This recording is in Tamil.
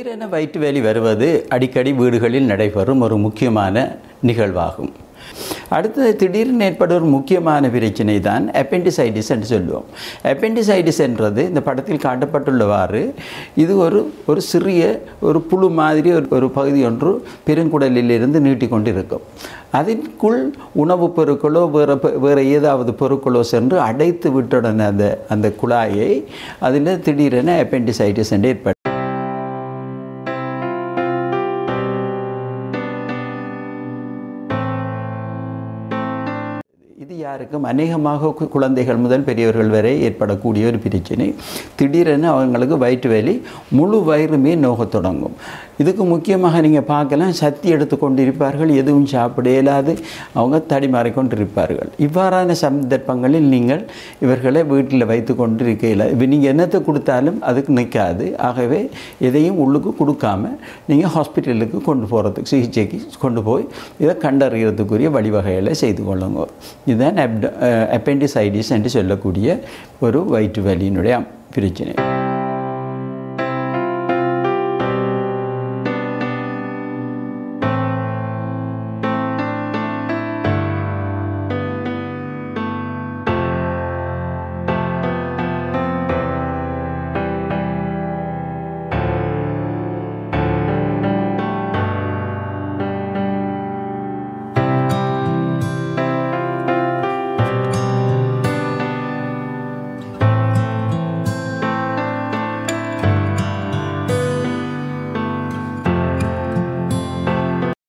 திடீரென வயிற்று வலி வருவது அடிக்கடி வீடுகளில் நடைபெறும் ஒரு முக்கியமான நிகழ்வாகும் அடுத்தது திடீர்னு ஏற்படும் ஒரு முக்கியமான பிரச்சனை தான் அப்பெண்டிசைட்டிஸ் என்று சொல்லுவோம் அப்பெண்டிசைட்டிஸ் என்றது இந்த படத்தில் காட்டப்பட்டுள்ளவாறு இது ஒரு ஒரு சிறிய ஒரு புழு மாதிரி ஒரு ஒரு பகுதி ஒன்று பெருங்குடலிலிருந்து நீட்டிக்கொண்டு இருக்கும் அதற்குள் உணவுப் பொருட்களோ வேறு வேறு ஏதாவது பொருட்களோ சென்று அடைத்து விட்டுடனே அந்த அந்த குழாயை அதில் திடீரென அப்பெண்டிசைட்டிஸ் என்று ஏற்படும் இது யாருக்கும் அநேகமாக கு- குழந்தைகள் முதல் பெரியவர்கள் வரை ஏற்படக்கூடிய ஒரு பிரச்சனை திடீரென அவங்களுக்கு வயிற்று வலி முழு வயிறுமே நோகத் தொடங்கும் இதுக்கு முக்கியமாக நீங்கள் பார்க்கலாம் சக்தி எடுத்து கொண்டிருப்பார்கள் எதுவும் சாப்பிட இயலாது அவங்க தடிமாறி கொண்டிருப்பார்கள் இவ்வாறான சந்தர்ப்பங்களில் நீங்கள் இவர்களை வீட்டில் வைத்து கொண்டு இருக்கையில் இப்போ நீங்கள் என்னத்தை கொடுத்தாலும் அதுக்கு நிற்காது ஆகவே எதையும் உள்ளுக்கு கொடுக்காம நீங்கள் ஹாஸ்பிட்டலுக்கு கொண்டு போகிறதுக்கு சிகிச்சைக்கு கொண்டு போய் இதை கண்டறியறதுக்குரிய வழிவகைகளை செய்து கொள்ளுங்க இதுதான் அப்ட அப்பெண்டிசைட்டிஸ் என்று சொல்லக்கூடிய ஒரு வயிற்று வலியினுடைய பிரச்சனை